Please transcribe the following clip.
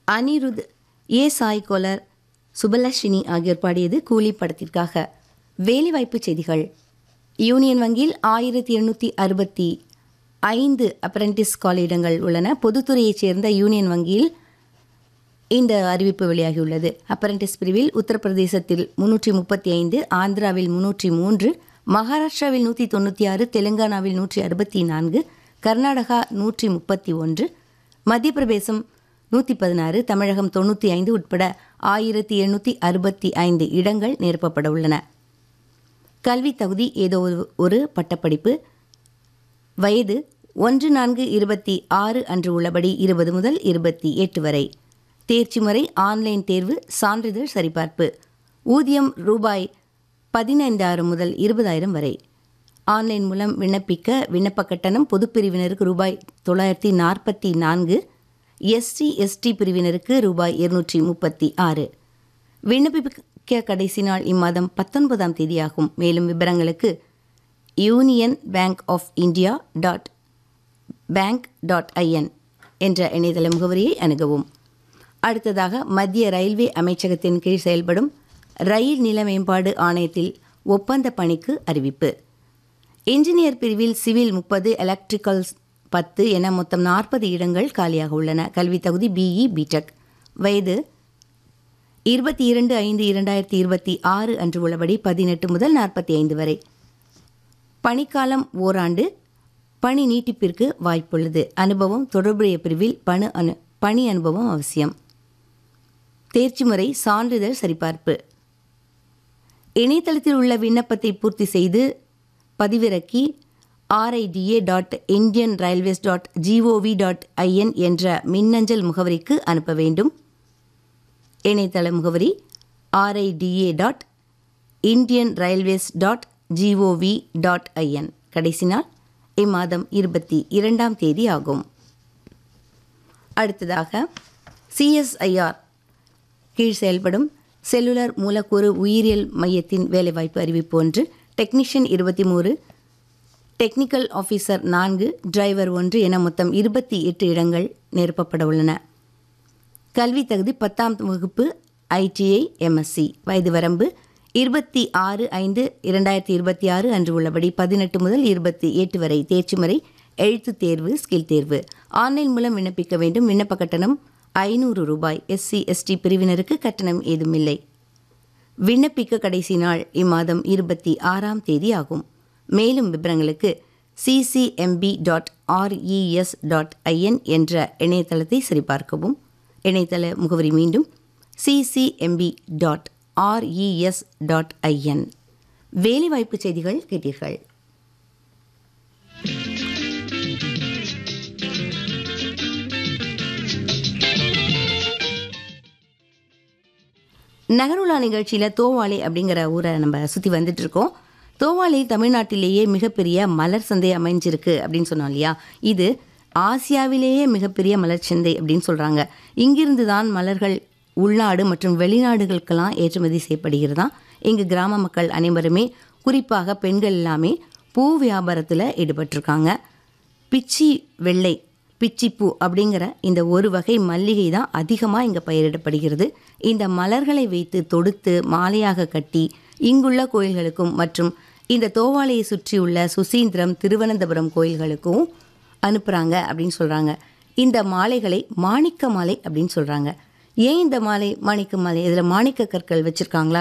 அனிருத் ஏ சாய் கோலர் சுபலஷினி ஆகியோர் பாடியது கூலி படத்திற்காக வேலைவாய்ப்பு செய்திகள் யூனியன் வங்கியில் ஆயிரத்தி எண்ணூற்றி அறுபத்தி ஐந்து அப்ரெண்டிஸ் காலியிடங்கள் உள்ளன பொதுத்துறையைச் சேர்ந்த யூனியன் வங்கியில் இந்த அறிவிப்பு வெளியாகியுள்ளது அப்ரெண்டிஸ் பிரிவில் உத்தரப்பிரதேசத்தில் முன்னூற்றி முப்பத்தி ஐந்து ஆந்திராவில் முன்னூற்றி மூன்று மகாராஷ்டிராவில் நூற்றி தொண்ணூற்றி ஆறு தெலுங்கானாவில் நூற்றி அறுபத்தி நான்கு கர்நாடகா நூற்றி முப்பத்தி ஒன்று மத்திய பிரதேசம் நூற்றி பதினாறு தமிழகம் தொண்ணூற்றி ஐந்து உட்பட ஆயிரத்தி எண்ணூற்றி அறுபத்தி ஐந்து இடங்கள் நிரப்பப்பட உள்ளன கல்வி தகுதி ஏதோ ஒரு- ஒரு பட்டப்படிப்பு வயது ஒன்று நான்கு இருபத்தி ஆறு அன்று உள்ளபடி இருபது முதல் இருபத்தி எட்டு வரை தேர்ச்சி முறை ஆன்லைன் தேர்வு சான்றிதழ் சரிபார்ப்பு ஊதியம் ரூபாய் பதினைந்தாயிரம் முதல் இருபதாயிரம் வரை ஆன்லைன் மூலம் விண்ணப்பிக்க விண்ணப்ப கட்டணம் பொதுப்பிரிவினருக்கு ரூபாய் தொள்ளாயிரத்தி நாற்பத்தி நான்கு எஸ்சி எஸ்டி பிரிவினருக்கு ரூபாய் இருநூற்றி முப்பத்தி ஆறு விண்ணப்பிக்க கடைசி நாள் இம்மாதம் பத்தொன்பதாம் தேதியாகும் மேலும் விவரங்களுக்கு Union Bank of India dot bank dot IN என்ற இணையதள முகவரியை அணுகவும் அடுத்ததாக மத்திய ரயில்வே அமைச்சகத்தின் கீழ் செயல்படும் ரயில் நில மேம்பாடு ஆணையத்தில் ஒப்பந்த பணிக்கு அறிவிப்பு இன்ஜினியர் பிரிவில் சிவில் முப்பது எலக்ட்ரிக்கல் பத்து என மொத்தம் நாற்பது இடங்கள் காலியாக உள்ளன கல்வி தகுதி பிஇ பிடெக் வயது இருபத்தி இரண்டு ஐந்து இரண்டாயிரத்தி இருபத்தி ஆறு அன்று உள்ளபடி பதினெட்டு முதல் நாற்பத்தி ஐந்து வரை பணிக்காலம் ஓராண்டு பணி நீட்டிப்பிற்கு வாய்ப்புள்ளது அனுபவம் தொடர்புடைய பிரிவில் பணு அனு பணி அனுபவம் அவசியம் தேர்ச்சி முறை சான்றிதழ் சரிபார்ப்பு இணையதளத்தில் உள்ள விண்ணப்பத்தை பூர்த்தி செய்து பதிவிறக்கி RIDA dot Indian railways dot GOV dot IN என்ற மின்னஞ்சல் முகவரிக்கு அனுப்ப வேண்டும் இணையதள முகவரி RIDA dot Indian railways dot GOV dot IN கடைசி நாள் இம்மாதம் இருபத்தி இரண்டாம் தேதி ஆகும் அடுத்ததாக சிஎஸ்ஐஆர் கீழ் செயல்படும் செல்லுலர் மூலக்கூறு உயிரியல் மையத்தின் வேலைவாய்ப்பு அறிவிப்பு ஒன்று டெக்னீஷியன் இருபத்தி மூணு டெக்னிக்கல் ஆஃபீஸர் நான்கு டிரைவர் ஒன்று என மொத்தம் இருபத்தி எட்டு இடங்கள் நிரப்பப்பட உள்ளன கல்வி தகுதி பத்தாம் வகுப்பு ஐடிஐ எம்எஸ்சி வயது வரம்பு இருபத்தி ஆறு ஐந்து இரண்டாயிரத்தி இருபத்தி ஆறு அன்று உள்ளபடி பதினெட்டு முதல் இருபத்தி எட்டு வரை தேர்ச்சி முறை எழுத்துத் தேர்வு ஸ்கில் தேர்வு ஆன்லைன் மூலம் விண்ணப்பிக்க வேண்டும் விண்ணப்ப கட்டணம் ஐநூறு ரூபாய் எஸ்சி எஸ்டி பிரிவினருக்கு கட்டணம் ஏதுமில்லை விண்ணப்பிக்க கடைசி நாள் இம்மாதம் இருபத்தி ஆறாம் தேதி ஆகும் மேலும் விவரங்களுக்கு CCMB dot RES dot IN என்ற இணையதளத்தை சரிபார்க்கவும் இணையதள முகவரி மீண்டும் CCMB dot RES dot IN வேலைவாய்ப்பு செய்திகள் கேட்டீர்கள் நகருலா நிகழ்ச்சியில் தோவாளை அப்படிங்கிற ஊரை நம்ம சுற்றி வந்துட்டு இருக்கோம் தோவாளை தமிழ்நாட்டிலேயே மிகப்பெரிய மலர் சந்தை அமைஞ்சிருக்கு அப்படின்னு சொன்னோம் இல்லையா இது ஆசியாவிலேயே மிகப்பெரிய மலர் சந்தை அப்படின்னு சொல்கிறாங்க இங்கிருந்து தான் மலர்கள் உள்நாடு மற்றும் வெளிநாடுகளுக்கெல்லாம் ஏற்றுமதி செய்யப்படுகிறதாம் இங்கு கிராம மக்கள் அனைவருமே குறிப்பாக பெண்கள் எல்லாமே பூ வியாபாரத்தில் ஈடுபட்டிருக்காங்க பிச்சி வெள்ளை பிச்சிப்பூ அப்படிங்கிற இந்த ஒரு வகை மல்லிகை தான் அதிகமாக இங்கே பயிரிடப்படுகிறது இந்த மலர்களை வைத்து தொடுத்து மாலையாக கட்டி இங்குள்ள கோயில்களுக்கும் மற்றும் இந்த தோவாலையை சுற்றியுள்ள சுசீந்திரம் திருவனந்தபுரம் கோயில்களுக்கும் அனுப்புகிறாங்க அப்படின்னு சொல்கிறாங்க இந்த மாலைகளை மாணிக்க மாலை அப்படின்னு சொல்கிறாங்க ஏன் இந்த மாலை மாணிக்க மாலை இதில் மாணிக்க கற்கள் வச்சுருக்காங்களா